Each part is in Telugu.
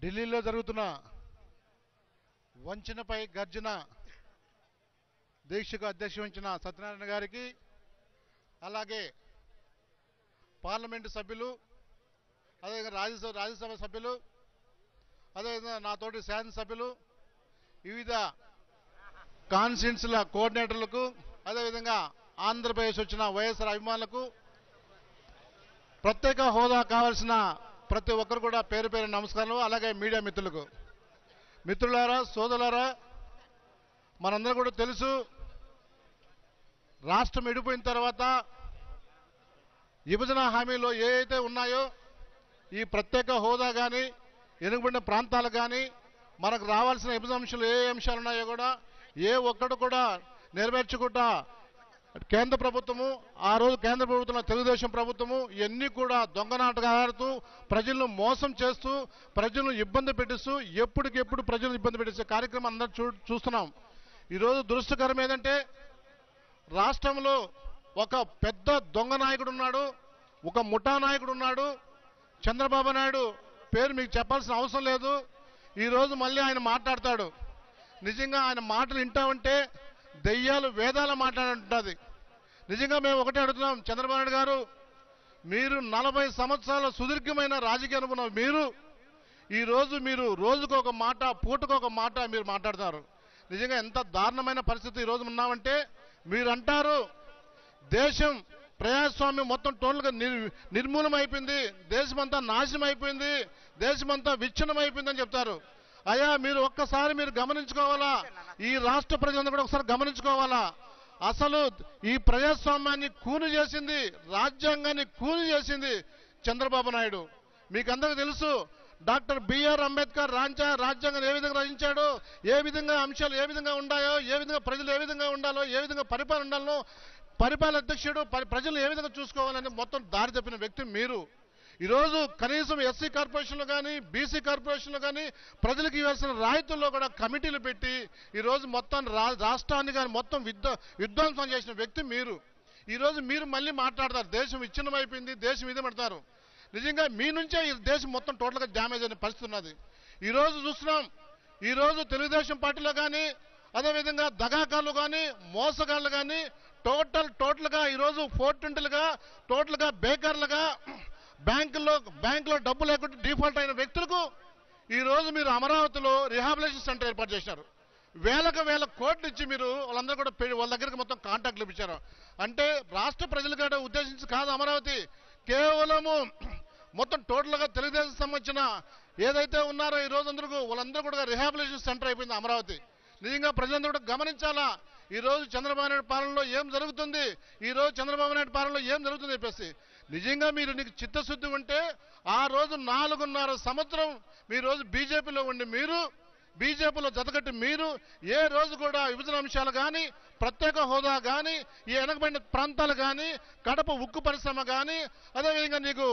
ఢిల్లీలో జరుగుతున్న వంచనపై గర్జన దీక్షకు అధ్యక్ష వహించిన సత్యనారాయణ గారికి అలాగే పార్లమెంటు సభ్యులు అదేవిధంగా రాజ్యసభ రాజ్యసభ సభ్యులు అదేవిధంగా నాతోటి శాసన సభ్యులు వివిధ కాన్స్టిట్యూన్సీల కోఆర్డినేటర్లకు అదేవిధంగా ఆంధ్రప్రదేశ్ వచ్చిన వైఎస్ఆర్ అభిమానులకు ప్రత్యేక హోదా కావాల్సిన ప్రతి ఒక్కరు కూడా పేరు పేరు నమస్కారాలు అలాగే మీడియా మిత్రులకు మిత్రులారా సోదరులారా మనందరం కూడా తెలుసు రాష్ట్రం విడిపోయిన తర్వాత విభజన హామీలో ఏ అయితే ఉన్నాయో ఈ ప్రత్యేక హోదా కానీ వెనుకబడిన ప్రాంతాలు కానీ మనకు రావాల్సిన విభజన అంశాలు ఏ అంశాలు ఉన్నాయో కూడా ఏ ఒక్కడు కూడా నెరవేర్చకుండా కేంద్ర ప్రభుత్వము ఆ రోజు కేంద్ర ప్రభుత్వం తెలుగుదేశం ప్రభుత్వము ఇవన్నీ కూడా దొంగనాటగా ఆడుతూ ప్రజలను మోసం చేస్తూ ప్రజలను ఇబ్బంది పెట్టిస్తూ ఎప్పటికెప్పుడు ప్రజలను ఇబ్బంది పెట్టించే కార్యక్రమం అందరం చూ చూస్తున్నాం ఈరోజు దురదృష్టకరం ఏంటంటే రాష్ట్రంలో ఒక పెద్ద దొంగ నాయకుడు ఉన్నాడు ఒక ముఠా నాయకుడు ఉన్నాడు చంద్రబాబు నాయుడు పేరు మీకు చెప్పాల్సిన అవసరం లేదు ఈరోజు మళ్ళీ ఆయన మాట్లాడతాడు నిజంగా ఆయన మాటలు వింటా ఉంటే దెయ్యాలు వేదాల మాట్లాడుంటుంది నిజంగా మేము ఒకటే అడుగుతున్నాం చంద్రబాబు నాయుడు గారు మీరు నలభై సంవత్సరాల సుదీర్ఘమైన రాజకీయ అనుకున్న మీరు ఈరోజు మీరు రోజుకు ఒక మాట పూటకు ఒక మాట మీరు మాట్లాడుతున్నారు నిజంగా ఎంత దారుణమైన పరిస్థితి ఈరోజు ఉన్నామంటే మీరు అంటారు దేశం ప్రజాస్వామ్యం మొత్తం టోటల్గా నిర్ నిర్మూలన అయిపోయింది దేశమంతా నాశనం అయిపోయింది దేశమంతా విచ్ఛిన్నం అయిపోయిందని చెప్తారు అయ్యా మీరు ఒక్కసారి మీరు గమనించుకోవాలా ఈ రాష్ట్ర ప్రజలందరూ కూడా ఒకసారి గమనించుకోవాలా అసలు ఈ ప్రజాస్వామ్యాన్ని కూని చేసింది రాజ్యాంగాన్ని కూని చేసింది చంద్రబాబు నాయుడు మీకు అందరికీ తెలుసు డాక్టర్ బిఆర్ అంబేద్కర్ రాజ్యా రాజ్యాంగం ఏ విధంగా రచించాడో ఏ విధంగా అంశాలు ఏ విధంగా ఉన్నాయో ఏ విధంగా ప్రజలు ఏ విధంగా ఉండాలో ఏ విధంగా పరిపాలన ఉండాలో పరిపాలన అధ్యక్షుడు పరి- ప్రజలు ఏ విధంగా చూసుకోవాలని మొత్తం దారి తప్పిన వ్యక్తి మీరు ఈరోజు కనీసం ఎస్సీ కార్పొరేషన్లో కానీ బీసీ కార్పొరేషన్లో కానీ ప్రజలకు ఇవ్వాల్సిన రాయితీల్లో కూడా కమిటీలు పెట్టి ఈరోజు మొత్తం రా రాష్ట్రాన్ని కానీ మొత్తం విధ్వ విధ్వంసం చేసిన వ్యక్తి మీరు ఈరోజు మీరు మళ్ళీ మాట్లాడతారు దేశం విచ్ఛిన్నమైపోయింది దేశం ఇది పడతారు నిజంగా మీ నుంచే ఈ దేశం మొత్తం టోటల్గా డ్యామేజ్ అయిన పరిస్థితి ఉన్నది ఈరోజు చూస్తున్నాం ఈరోజు తెలుగుదేశం పార్టీలో కానీ అదేవిధంగా దగాకాళ్ళు కానీ మోసగాళ్ళు కానీ టోటల్ టోటల్గా ఈరోజు ఫోర్ ట్వంటీలుగా టోటల్గా బేకర్లుగా బ్యాంకుల్లో బ్యాంకులో డబ్బు లేకుండా డిఫాల్ట్ అయిన వ్యక్తులకు ఈరోజు మీరు అమరావతిలో రిహాబిలేషన్ సెంటర్ ఏర్పాటు చేశారు వేలకు వేల కోట్లు ఇచ్చి మీరు వాళ్ళందరూ కూడా పె- వాళ్ళ దగ్గరికి మొత్తం కాంటాక్ట్లు ఇప్పించారు అంటే రాష్ట్ర ప్రజలు కూడా ఉద్దేశించి కాదు అమరావతి కేవలము మొత్తం టోటల్గా తెలుగుదేశం సంబంధించిన ఏదైతే ఉన్నారో ఈ రోజు అందరూ వాళ్ళందరూ కూడా రిహాబిలేషన్ సెంటర్ అయిపోయింది అమరావతి నిజంగా ప్రజలందరూ కూడా గమనించాలా ఈ రోజు చంద్రబాబు నాయుడు పాలనలో ఏం జరుగుతుంది ఈ రోజు చంద్రబాబు నాయుడు పాలనలో ఏం జరుగుతుంది చెప్పేసి నిజంగా మీరు నీకు చిత్తశుద్ధి ఉంటే ఆ రోజు నాలుగున్నర సంవత్సరం మీ రోజు బీజేపీలో ఉండి మీరు బీజేపీలో జతకట్టి మీరు ఏ రోజు కూడా విభజన అంశాలు కానీ ప్రత్యేక హోదా కానీ ఈ వెనకబడిన ప్రాంతాలు కానీ కడప ఉక్కు పరిశ్రమ కానీ అదేవిధంగా నీకు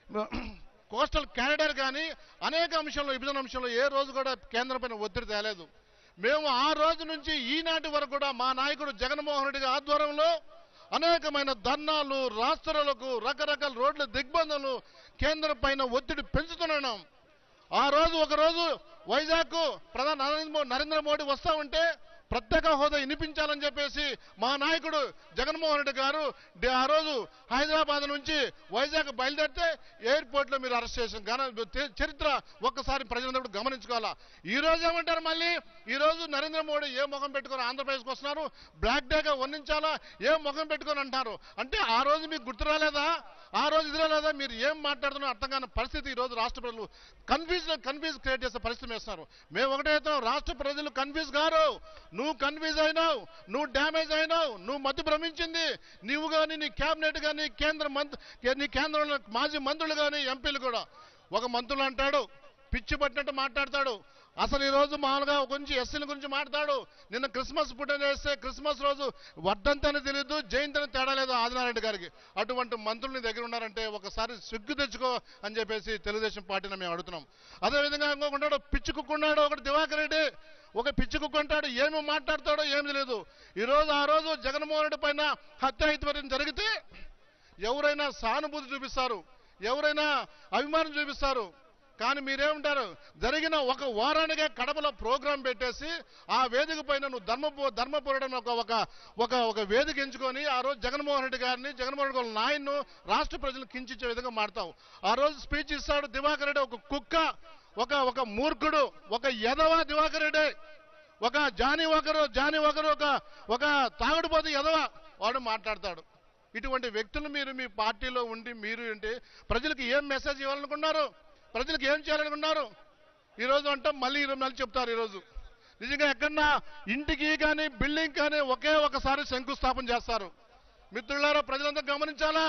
కోస్టల్ క్యారిడర్ కానీ అనేక అంశాల్లో విభజన అంశంలో ఏ రోజు కూడా కేంద్రం పైన ఒత్తిడి తేలేదు మేము ఆ రోజు నుంచి ఈనాటి వరకు కూడా మా నాయకుడు జగన్మోహన్ రెడ్డి గారి ఆధ్వర్యంలో అనేకమైన ధర్నాలు రాష్ట్రాలకు రకరకాల రోడ్ల దిగ్బంధనలు కేంద్రం పైన ఒత్తిడి పెంచుతున్నాం ఆ రోజు ఒక రోజు వైజాగ్ ప్రధాని నరేంద్ర మో- నరేంద్ర మోడీ వస్తా ఉంటే ప్రత్యేక హోదా వినిపించాలని చెప్పేసి మా నాయకుడు జగన్మోహన్ రెడ్డి గారు డి- ఆ రోజు హైదరాబాద్ నుంచి వైజాగ్ బయలుదేరితే ఎయిర్పోర్ట్ లో మీరు అరెస్ట్ చేసిన ఘన చ- చరిత్ర ఒక్కసారి ప్రజలందరూ కూడా గమనించుకోవాలా ఈ రోజు ఏమంటారు మళ్ళీ ఈ రోజు నరేంద్ర మోడీ ఏ ముఖం పెట్టుకొని ఆంధ్రప్రదేశ్కి వస్తున్నారు బ్లాక్ డేగా వర్ణించాలా ఏ ముఖం పెట్టుకొని అంటారు అంటే ఆ రోజు మీకు గుర్తు రాలేదా ఆ రోజు ఇది రాలేదా మీరు ఏం మాట్లాడుతున్నారో అర్థం కాని పరిస్థితి ఈ రోజు రాష్ట్ర ప్రజలు కన్ఫ్యూజ్ కన్ఫ్యూజ్ క్రియేట్ చేసే పరిస్థితి వేస్తున్నారు మేము ఒకటే చెప్తాం రాష్ట్ర ప్రజలు కన్ఫ్యూజ్ గారు నువ్వు కన్ఫ్యూజ్ అయినావు నువ్వు డ్యామేజ్ అయినావు నువ్వు మతి భ్రమించింది నీవు కానీ నీ క్యాబినెట్ కానీ కేంద్ర మంత్రి నీ కేంద్రంలో మాజీ మంత్రులు కానీ ఎంపీలు కూడా ఒక మంత్రులు అంటాడు పిచ్చి పట్టినట్టు మాట్లాడతాడు అసలు ఈ రోజు మామూలుగా గురించి ఎస్సీల గురించి మాట్లాడు నిన్న క్రిస్మస్ పుట్టిన చేస్తే క్రిస్మస్ రోజు వర్ధంతి అని తెలియదు జయంతి అని తేడా లేదు ఆదినారాయణ గారికి అటువంటి మంత్రులు నీ దగ్గర ఉన్నారంటే ఒకసారి సిగ్గు తెచ్చుకో అని చెప్పేసి తెలుగుదేశం పార్టీని మేము అడుగుతున్నాం అదేవిధంగా ఇంకొకటి పిచ్చి కుక్కున్నాడు ఒకటి దివాకర్ రెడ్డి ఒక పిచ్చి కుక్క అంటాడు ఏమి మాట్లాడతాడో ఏమి తెలియదు ఈ రోజు ఆ రోజు జగన్మోహన్ రెడ్డి పైన హత్యాహిత్యం జరిగితే ఎవరైనా సానుభూతి చూపిస్తారు ఎవరైనా అభిమానం చూపిస్తారు కానీ మీరేమంటారు జరిగిన ఒక వారానికే కడపలో ప్రోగ్రాం పెట్టేసి ఆ వేదిక పైన నువ్వు ధర్మ ధర్మ పోరాటం ఒక ఒక ఒక ఒక వేదిక ఎంచుకొని ఆ రోజు జగన్మోహన్ రెడ్డి గారిని జగన్మోహన్ రెడ్డి గారి నాయన్ను రాష్ట్ర ప్రజలు కించించే విధంగా మాడతావు ఆ రోజు స్పీచ్ ఇస్తాడు దివాకర్ రెడ్డి ఒక కుక్క ఒక ఒక మూర్ఖుడు ఒక యదవ దివాకర్ రెడ్డి ఒక జానీ ఒకరు జానీ ఒకరు ఒక ఒక తాగుడుపోతే ఎదవ వాడు మాట్లాడతాడు ఇటువంటి వ్యక్తులు మీరు మీ పార్టీలో ఉండి మీరు ఏంటి ప్రజలకు ఏం మెసేజ్ ఇవ్వాలనుకున్నారు ప్రజలకు ఏం చేయాలనుకున్నారు ఈరోజు అంటే మళ్ళీ ఇరవై నెలలు చెప్తారు ఈరోజు నిజంగా ఎక్కడన్నా ఇంటికి కానీ బిల్డింగ్ కానీ ఒకే ఒకసారి శంకుస్థాపన చేస్తారు మిత్రులారా ప్రజలంతా గమనించాలా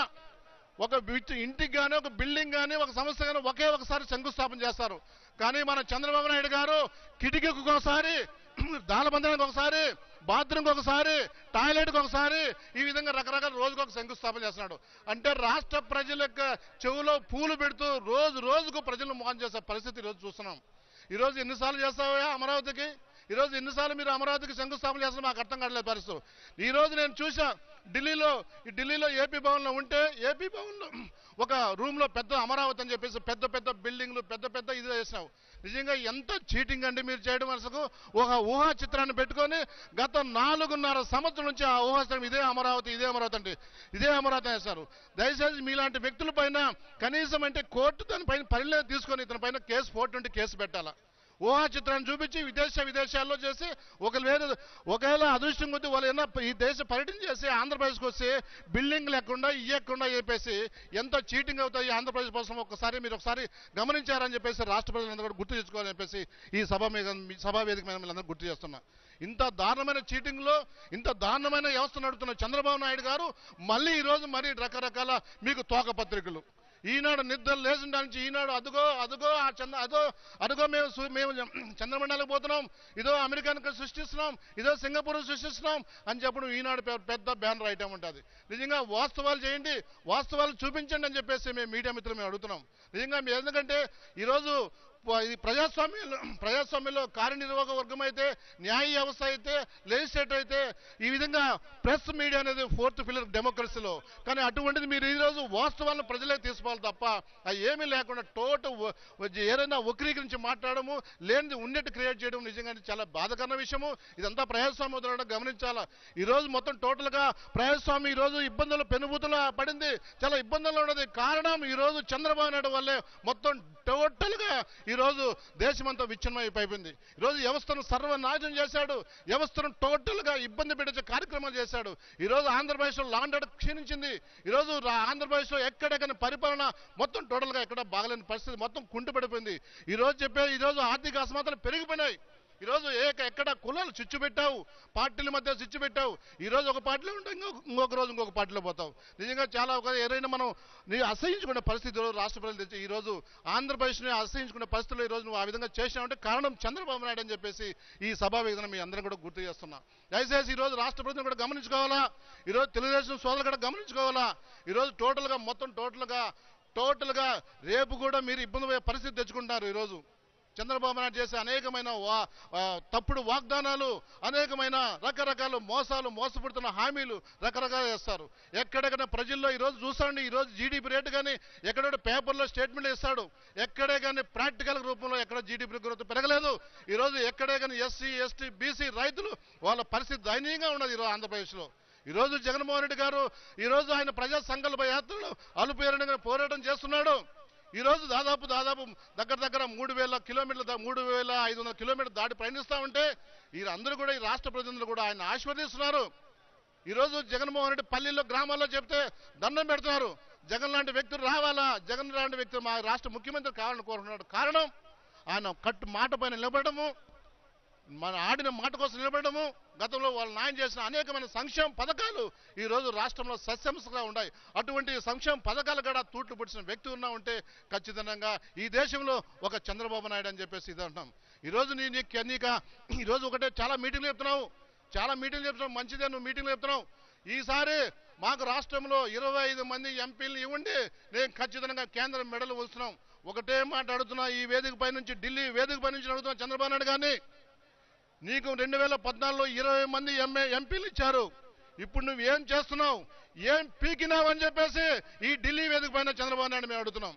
ఒక బిట్- ఇంటికి కానీ ఒక బిల్డింగ్ కానీ ఒక సంస్థ కానీ ఒకే ఒకసారి శంకుస్థాపన చేస్తారు కానీ మన చంద్రబాబు నాయుడు గారు కిటికీకి ఒకసారి దాలబంధానికి ఒకసారి బాత్రూమ్కి ఒకసారి టాయిలెట్కి ఒకసారి ఈ విధంగా రకరకాల రోజుకు ఒక శంకుస్థాపన చేస్తున్నాడు అంటే రాష్ట్ర ప్రజల యొక్క చెవులో పూలు పెడుతూ రోజు రోజుకు ప్రజలను మోహం చేసే పరిస్థితి ఈరోజు చూస్తున్నాం ఈరోజు ఎన్నిసార్లు చేస్తావా అమరావతికి ఈరోజు ఎన్నిసార్లు మీరు అమరావతికి శంకుస్థాపన చేస్తున్నా మాకు అర్థం కావట్లేదు పరిస్థితి ఈ రోజు నేను చూసా ఢిల్లీలో ఈ ఢిల్లీలో ఏపీ భవన్లో ఉంటే ఏపీ భవన్లో ఒక రూమ్లో పెద్ద అమరావతి అని చెప్పేసి పెద్ద పెద్ద బిల్డింగ్లు పెద్ద పెద్ద ఇది చేసినావు నిజంగా ఎంత చీటింగ్ అండి మీరు చేయడం మనసుకు ఒక ఊహా చిత్రాన్ని పెట్టుకొని గత నాలుగున్నర సంవత్సరం నుంచి ఆ ఊహా చిత్రం ఇదే అమరావతి ఇదే అమరావతి అంటే ఇదే అమరావతి వేస్తారు దయచేసి మీలాంటి వ్యక్తుల పైన కనీసం అంటే కోర్టు దానిపైన పరిణయం తీసుకొని ఇతని పైన కేసు ఫోర్ ట్వంటీ కేసు పెట్టాలా ఊహా చిత్రాన్ని చూపించి విదేశ విదేశాల్లో చేసి ఒకవేళ ఒకవేళ అదృష్టం కొద్దీ వాళ్ళు ఏమన్నా ఈ దేశ పర్యటన చేసి ఆంధ్రప్రదేశ్కి వస్తే బిల్డింగ్ లేకుండా ఇయ్యకుండా చెప్పేసి ఎంత చీటింగ్ అవుతాయి ఈ ఆంధ్రప్రదేశ్ కోసం ఒకసారి మీరు ఒకసారి గమనించారని చెప్పేసి రాష్ట్ర ప్రజలందరూ కూడా గుర్తు తెచ్చుకోవాలని చెప్పేసి ఈ సభ మీద మీ సభా వేదిక మీద మీరందరూ గుర్తు చేస్తున్నా ఇంత దారుణమైన చీటింగ్లో ఇంత దారుణమైన వ్యవస్థ నడుపుతున్న చంద్రబాబు నాయుడు గారు మళ్ళీ ఈరోజు మరి రకరకాల మీకు తోక పత్రికలు ఈనాడు నిద్ర లేచిన నుంచి ఈనాడు అదుగో అదుగో ఆ చంద్ర అదో అదుగో మేము సు- మేము చంద్రమండలకు పోతున్నాం ఇదో అమెరికానికి సృష్టిస్తున్నాం ఇదో సింగపూర్ సృష్టిస్తున్నాం అని చెప్పడం ఈనాడు పె- పెద్ద బ్యానర్ ఐటమ్ ఉంటుంది నిజంగా వాస్తవాలు చేయండి వాస్తవాలు చూపించండి అని చెప్పేసి మేము మీడియా మిత్రులు మేము అడుగుతున్నాం నిజంగా మేము ఎందుకంటే ఈరోజు ప- ఇది ప్రజాస్వామ్యంలో ప్రజాస్వామ్యంలో కార్యనిర్వాహక వర్గం అయితే న్యాయ వ్యవస్థ అయితే లెజిస్లేటర్ అయితే ఈ విధంగా ప్రెస్ మీడియా అనేది ఫోర్త్ పిల్లర్ డెమోక్రసీలో కానీ అటువంటిది మీరు ఈరోజు వాస్తవాలను ప్రజలకు తీసుకోవాలి తప్ప అది ఏమీ లేకుండా టోటల్ ఏదైనా వక్రీకరించి మాట్లాడము లేనిది ఉన్నట్టు క్రియేట్ చేయడం నిజంగా చాలా బాధకరమైన విషయము ఇదంతా ప్రజాస్వామ్యం వదలడం గమనించాలా ఈరోజు మొత్తం టోటల్గా ప్రజాస్వామ్యం ఈరోజు ఇబ్బందులు పెనుభూతులు పడింది చాలా ఇబ్బందుల్లో ఉన్నది కారణం ఈరోజు చంద్రబాబు నాయుడు వల్లే మొత్తం టోటల్గా ఈరోజు దేశమంతా విచ్ఛిన్నమైపోయింది ఈరోజు వ్యవస్థను సర్వనాశనం చేశాడు వ్యవస్థను టోటల్గా ఇబ్బంది పెట్టే కార్యక్రమాలు చేశాడు ఈరోజు ఆంధ్రప్రదేశ్లో లాండ్ ఆర్డర్ క్షీణించింది ఈరోజు రా- ఆంధ్రప్రదేశ్లో ఎక్కడెక్కడ పరిపాలన మొత్తం టోటల్గా ఎక్కడ బాగలేని పరిస్థితి మొత్తం కుంటుపడిపోయింది ఈరోజు చెప్పే ఈరోజు ఆర్థిక అసమానతలు పెరిగిపోయినాయి ఈరోజు ఏక ఎక్కడ కులాలు చిచ్చు పెట్టావు పార్టీల మధ్య చిచ్చు పెట్టావు ఈరోజు ఒక పార్టీలో ఉంటే ఇంకొక ఇంకొక రోజు ఇంకొక పార్టీలో పోతావు నిజంగా చాలా ఒక ఏదైనా మనం నీ అసహించుకునే పరిస్థితి ఈరోజు రాష్ట్ర ప్రజలు తెచ్చి ఈరోజు ఆంధ్రప్రదేశ్ని అసహించుకునే పరిస్థితుల్లో ఈరోజు నువ్వు ఆ విధంగా చేసినావంటే కారణం చంద్రబాబు నాయుడు అని చెప్పేసి ఈ సభా వేదన మీ అందరం కూడా గుర్తు చేస్తున్నా దయచేసి ఈరోజు రాష్ట్ర ప్రజలు కూడా గమనించుకోవాలా ఈరోజు తెలుగుదేశం సోదరులు కూడా గమనించుకోవాలా ఈరోజు టోటల్గా మొత్తం టోటల్గా టోటల్గా రేపు కూడా మీరు ఇబ్బంది పోయే పరిస్థితి తెచ్చుకుంటారు ఈరోజు చంద్రబాబు నాయుడు చేసే అనేకమైన వా ఆ, తప్పుడు వాగ్దానాలు అనేకమైన రకరకాల మోసాలు మోసపుడుతున్న హామీలు రకరకాలు చేస్తారు ఎక్కడెక్కడ ప్రజల్లో ఈరోజు చూస్తాండి ఈరోజు జీడీపీ రేటు కానీ ఎక్కడెక్కడ పేపర్లో స్టేట్మెంట్ ఇస్తాడు ఎక్కడే కానీ ప్రాక్టికల్ రూపంలో ఎక్కడ జీడీపీ గ్రోత్ పెరగలేదు ఈరోజు ఎక్కడే కానీ ఎస్సీ ఎస్టీ బీసీ రైతులు వాళ్ళ పరిస్థితి దయనీయంగా ఉన్నది ఈరోజు ఆంధ్రప్రదేశ్లో ఈరోజు జగన్మోహన్ రెడ్డి గారు ఈరోజు ఆయన ప్రజా సంకల్ప యాత్రలో అలుపేరణగా పోరాటం చేస్తున్నాడు ఈరోజు దాదాపు దాదాపు దగ్గర దగ్గర మూడు వేల కిలోమీటర్ల దా- మూడు వేల ఐదు వందల కిలోమీటర్లు దాటి ప్రయాణిస్తూ ఉంటే వీరందరూ కూడా ఈ రాష్ట్ర ప్రతినిధులు కూడా ఆయన ఆశీర్వదిస్తున్నారు ఈరోజు జగన్మోహన్ రెడ్డి పల్లెల్లో గ్రామాల్లో చెప్తే దండం పెడుతున్నారు జగన్ లాంటి వ్యక్తులు రావాలా జగన్ లాంటి వ్యక్తులు మా రాష్ట్ర ముఖ్యమంత్రి కావాలని కోరుకున్నాడు కారణం ఆయన కట్టు మాట పైన నిలబడము మన ఆడిన మాట కోసం నిలబడము గతంలో వాళ్ళు న్యాయం చేసిన అనేకమైన సంక్షేమ పథకాలు ఈ రోజు రాష్ట్రంలో సస్యంసగా ఉన్నాయి అటువంటి సంక్షేమ పథకాలు కూడా తూట్లు పుడిచిన వ్యక్తి ఉన్నా ఉంటే ఖచ్చితంగా ఈ దేశంలో ఒక చంద్రబాబు నాయుడు అని చెప్పేసి ఇది అంటున్నాం ఈరోజు నీ నీకు నీక ఈరోజు ఒకటే చాలా మీటింగ్లు చెప్తున్నావు చాలా మీటింగ్లు చెప్తున్నావు మంచిదే నువ్వు మీటింగ్లు చెప్తున్నావు ఈసారి మాకు రాష్ట్రంలో ఇరవై ఐదు మంది ఎంపీలు ఇవ్వండి నేను ఖచ్చితంగా కేంద్రం మెడలు వస్తున్నాం ఒకటే మాట అడుగుతున్నా ఈ వేదిక పై నుంచి ఢిల్లీ వేదిక పై నుంచి అడుగుతున్నా చంద్రబాబు నాయుడు గారిని నీకు రెండు వేల పద్నాలుగులో ఇరవై మంది ఎంఏ ఎంపీలు ఇచ్చారు ఇప్పుడు నువ్వు ఏం చేస్తున్నావు ఏం పీకినావు అని చెప్పేసి ఈ ఢిల్లీ వేదిక పైన చంద్రబాబు నాయుడు మేము అడుగుతున్నాం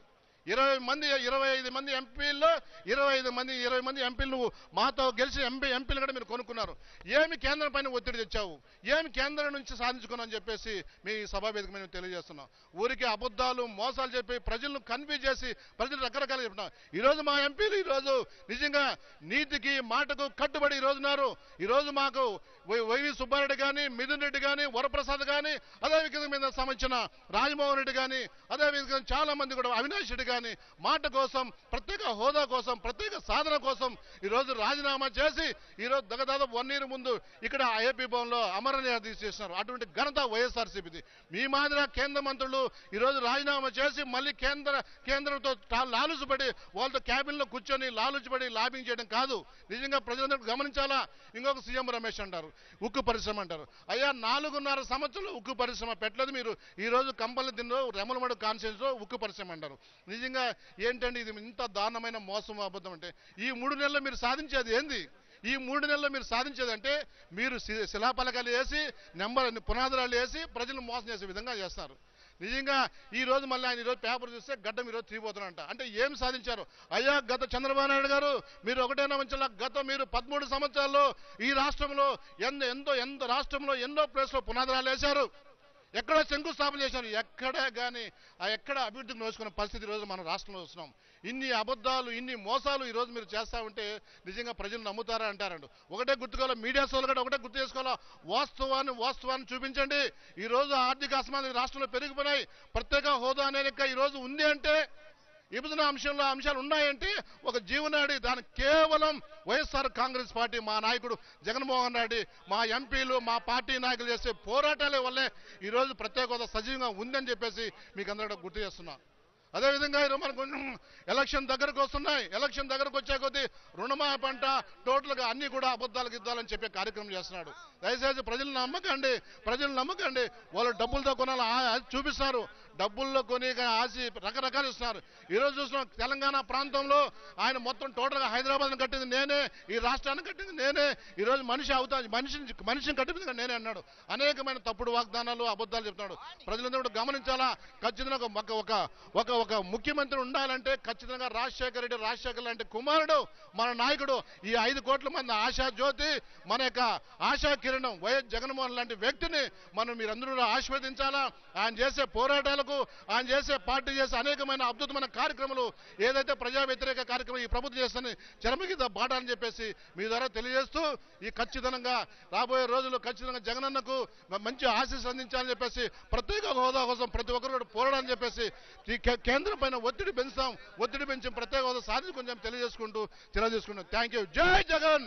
ఇరవై మంది ఇరవై ఐదు మంది ఎంపీల్లో ఇరవై ఐదు మంది ఇరవై మంది ఎంపీలు నువ్వు మాతో గెలిచి ఎంపీ ఎంపీలు కూడా మీరు కొనుక్కున్నారు ఏమి కేంద్రం పైన ఒత్తిడి తెచ్చావు ఏమి కేంద్రం నుంచి సాధించుకున్నావు అని చెప్పేసి మీ సభా వేదిక మీద మేము తెలియజేస్తున్నాం ఊరికి అబద్ధాలు మోసాలు చెప్పి ప్రజలను కన్ఫ్యూజ్ చేసి ప్రజలు రకరకాలు చెప్తున్నాం ఈరోజు మా ఎంపీలు ఈరోజు నిజంగా నీతికి మాటకు కట్టుబడి ఈరోజు ఉన్నారు ఈరోజు మాకు వై- వైవి సుబ్బారెడ్డి కానీ మిథున్ రెడ్డి కానీ వరప్రసాద్ కానీ అదే విధంగా మీద సంబంధించిన రాజమోహన్ రెడ్డి కానీ అదే విధంగా చాలా మంది కూడా అవినాష్ రెడ్డి కానీ మాట కోసం ప్రత్యేక హోదా కోసం ప్రత్యేక సాధన కోసం ఈరోజు రాజీనామా చేసి ఈరోజు దాదాపు వన్ ఇయర్ ముందు ఇక్కడ ఏపీ భవన్లో అమరణ చేసినారు అటువంటి ఘనత వైఎస్ఆర్సీపీది మీ మాదిరి కేంద్ర మంత్రులు ఈరోజు రాజీనామా చేసి మళ్ళీ కేంద్ర కేంద్రంతో టా- లాలుచుపడి వాళ్ళతో క్యాబిన్లో కూర్చొని లాలుచుపడి లాబింగ్ చేయడం కాదు నిజంగా ప్రజలందరూ గమనించాలా ఇంకొక సీఎం రమేష్ అంటారు ఉక్కు పరిశ్రమ అంటారు అయ్యా నాలుగున్నర సంవత్సరంలో ఉక్కు పరిశ్రమ పెట్టలేదు మీరు ఈ రోజు కంపల్ని దిన్లో రెమలమడు కాన్స్టిట్యూన్స్ లో ఉక్కు పరిశ్రమ అంటారు నిజంగా ఏంటండి ఇది ఇంత దారుణమైన మోసం అబద్ధం అంటే ఈ మూడు నెలల్లో మీరు సాధించేది ఏంది ఈ మూడు నెలల్లో మీరు సాధించేదంటే మీరు శి- శిలాపలకాలు వేసి నెంబర్ పునాదురాలు వేసి ప్రజలను మోసం చేసే విధంగా చేస్తారు నిజంగా ఈ రోజు మళ్ళీ ఆయన ఈరోజు పేపర్ చూస్తే గడ్డం ఈరోజు తీపోతున్నారంట అంటే ఏం సాధించారు అయ్యా గత చంద్రబాబు నాయుడు గారు మీరు ఒకటేనా మంచిలా గత మీరు పదమూడు సంవత్సరాల్లో ఈ రాష్ట్రంలో ఎంతో ఎంతో ఎంతో రాష్ట్రంలో ఎన్నో ప్లేస్లో పునాదురాలు వేశారు ఎక్కడ శంకుస్థాపన చేశారు ఎక్కడే కానీ ఆ ఎక్కడ అభివృద్ధికి నోచుకునే పరిస్థితి ఈరోజు మన రాష్ట్రంలో వస్తున్నాం ఇన్ని అబద్ధాలు ఇన్ని మోసాలు ఈరోజు మీరు చేస్తా ఉంటే నిజంగా ప్రజలు నమ్ముతారా అంటారండి ఒకటే గుర్తుకోవాలి మీడియా సోలు కూడా ఒకటే గుర్తు చేసుకోవాలా వాస్తవాన్ని వాస్తవాన్ని చూపించండి ఈ రోజు ఆర్థిక అసమానత ఈ రాష్ట్రంలో పెరిగిపోయినాయి ప్రత్యేక హోదా అనేది ఇంకా ఈ రోజు ఉంది అంటే విభజన అంశంలో అంశాలు ఉన్నాయంటే ఒక జీవనాడి దాని కేవలం వైఎస్ఆర్ కాంగ్రెస్ పార్టీ మా నాయకుడు జగన్మోహన్ రెడ్డి మా ఎంపీలు మా పార్టీ నాయకులు చేసే పోరాటాలే వల్లే ఈరోజు ప్రత్యేక హోదా సజీవంగా ఉందని చెప్పేసి మీకు అందరూ గుర్తు చేస్తున్నా అదేవిధంగా ఈరోజు మనకు కొంచెం ఎలక్షన్ దగ్గరకు వస్తున్నాయి ఎలక్షన్ దగ్గరకు వచ్చే కొద్దీ రుణమాఫీ పంట టోటల్గా అన్ని కూడా అబద్ధాలకు ఇద్దాలని చెప్పే కార్యక్రమం చేస్తున్నాడు దయచేసి ప్రజలు నమ్మకండి ప్రజలు నమ్మకండి వాళ్ళు డబ్బులతో కొనాలి ఆ- అది చూపిస్తారు డబ్బుల్లో కొని ఆశి రకరకాలు ఇస్తున్నారు ఈరోజు చూస్తున్నాం తెలంగాణ ప్రాంతంలో ఆయన మొత్తం టోటల్గా హైదరాబాద్ని కట్టింది నేనే ఈ రాష్ట్రాన్ని కట్టింది నేనే ఈరోజు మనిషి అవుతా మనిషిని మనిషిని కట్టింది నేనే అన్నాడు అనేకమైన తప్పుడు వాగ్దానాలు అబద్ధాలు చెప్తున్నాడు ప్రజలందరూ కూడా గమనించాలా ఖచ్చితంగా ఒక ఒక- ఒక ఒక ఒక ముఖ్యమంత్రి ఉండాలంటే ఖచ్చితంగా రాజశేఖర రెడ్డి రాజశేఖర్ లాంటి కుమారుడు మన నాయకుడు ఈ ఐదు కోట్ల మంది ఆశా జ్యోతి మన యొక్క ఆశా కిరణం వైఎస్ జగన్మోహన్ లాంటి వ్యక్తిని మనం మీరందరూ కూడా ఆశీర్వదించాలా ఆయన చేసే పోరాటాలకు ఆయన చేసే పార్టీ చేసే అనేకమైన అద్భుతమైన కార్యక్రమాలు ఏదైతే ప్రజా వ్యతిరేక కార్యక్రమం ఈ ప్రభుత్వం చేస్తుంది చరమగీత బాట అని చెప్పేసి మీ ద్వారా తెలియజేస్తూ ఈ ఖచ్చితంగా రాబోయే రోజుల్లో ఖచ్చితంగా జగనన్నకు మంచి ఆశీస్సు అందించాలని చెప్పేసి ప్రత్యేక హోదా కోసం ప్రతి ఒక్కరు కూడా పోరాడని చెప్పేసి ఈ కే- కేంద్రం పైన ఒత్తిడి పెంచుతాం ఒత్తిడి పెంచి ప్రత్యేక హోదా సాధించుకుంటాం తెలియజేసుకుంటూ తెలియజేసుకుంటాం థ్యాంక్ యూ జై జగన్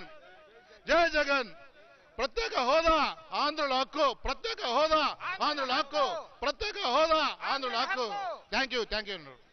జై జగన్ ప్రత్యేక హోదా ఆంధ్రుల హక్కు ప్రత్యేక హోదా ఆంధ్రుల హక్కు ప్రత్యేక హోదా ఆంధ్రుల హక్కు థ్యాంక్ యూ థ్యాంక్ యూ